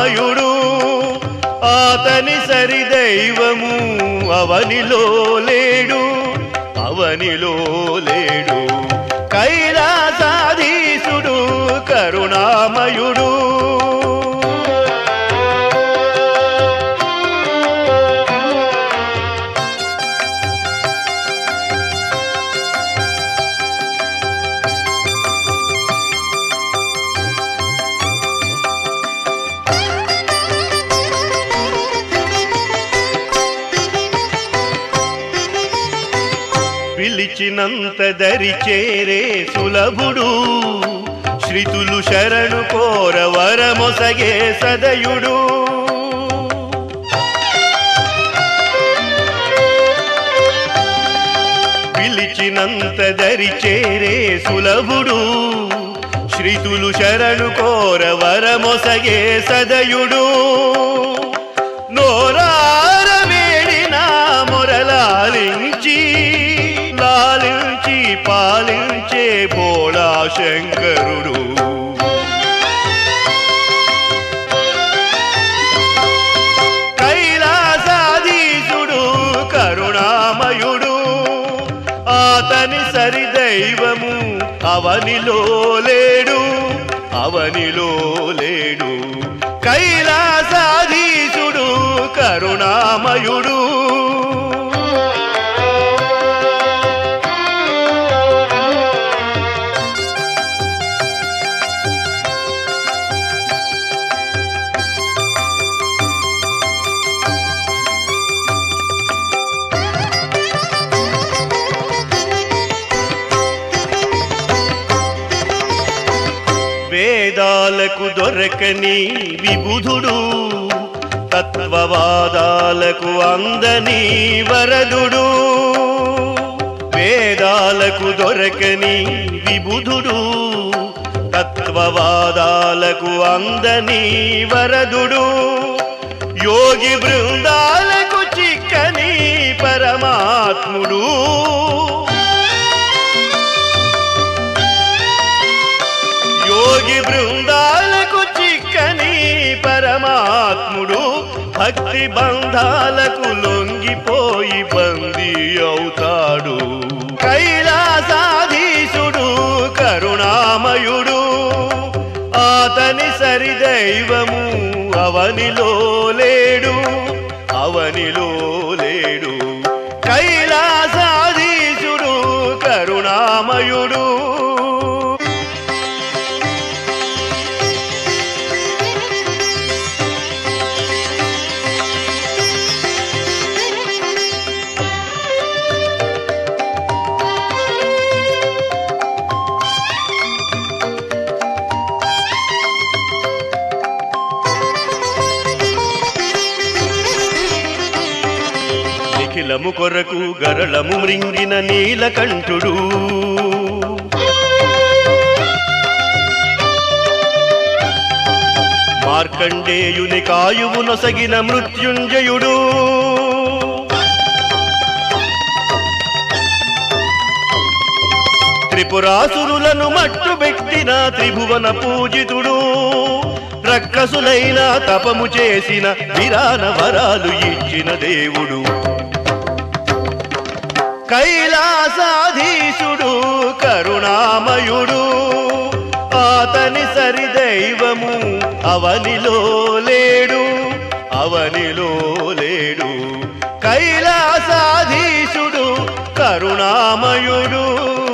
కరుణామయుడు ఆతని సరి దైవము అవనిలో లేడు అవనిలో లేడు కైలాసాధీశుడు కరుణామయుడు పిలిచినంత దరి చేరే సులభుడు శ్రీతులు శరణు కోర వరమొసగే సదయుడు పిలిచినంత దరి చేరే సులభుడు శ్రీతులు శరణు కోర వరమొసగే సదయుడు నోరార వేడిన మొరలాలించి లాలించి పాలించే బోళా శంకరుడు కైలాసాధీశుడు కరుణామయుడు ఆతని సరి దైవము అవనిలో లేడు అవనిలో లేడు కైలాసాధీశుడు కరుణామయుడు వేదాలకు దొరకని విబుధుడు తత్వవాదాలకు అందని వరదుడు వేదాలకు దొరకని విబుధుడు తత్వవాదాలకు అందని వరదుడు యోగి బృందాలకు చిక్కని పరమాత్ముడు యోగి బృందాలకు చిక్కని పరమాత్ముడు భక్తి బంధాలకు లొంగిపోయి బందీ అవుతాడు కైలాసాధీశుడు కరుణామయుడు ఆతని సరి దైవము అవనిలో లేడు అవనిలో లేడు కైలాసాధీశుడు కరుణామయుడు నిఖిలము కొరకు గరళము మృంగిన నీలకంఠుడు మార్కండేయుని కాయువు నొసగిన మృత్యుంజయుడు త్రిపురాసురులను మట్టుబెట్టిన త్రిభువన పూజితుడు రక్కసులైన తపము చేసిన విరాన వరాలు ఇచ్చిన దేవుడు కైలాసాధీశుడు కరుణామయుడు ఆతని సరి దైవము అవనిలో లేడు అవనిలో లేడు కైలాసాధీశుడు కరుణామయుడు